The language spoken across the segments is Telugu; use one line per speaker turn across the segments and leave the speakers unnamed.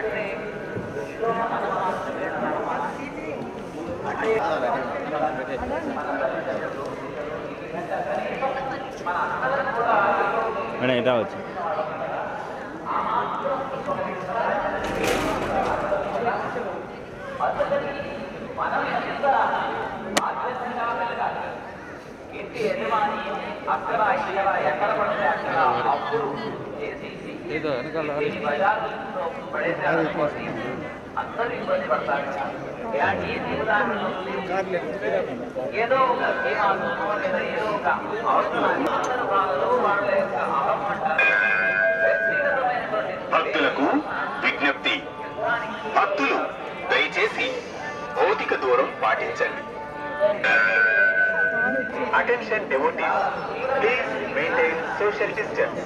మేడం ఇట్లా వచ్చు
ఏదో వెనకాల
భక్తులకు విజ్ఞప్తి భక్తులు దయచేసి భౌతిక దూరం పాటించండి attention devotees please maintain social distance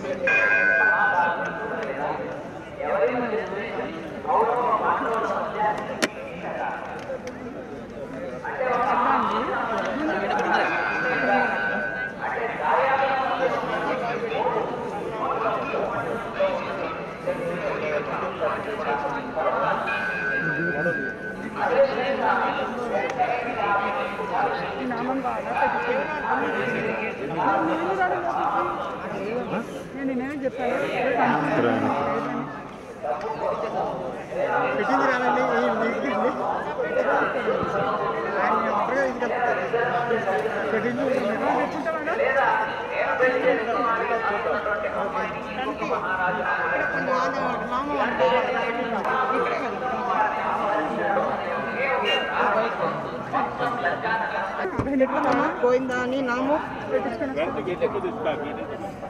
నేను నేనేం చెప్పాను
పెట్టింది రానండి ఈ నీటికి ఆయన ఒక్కడే తీసుకెళ్తారు పెట్టింది
పోయిందా అని నాము పెట్టించుకున్నాను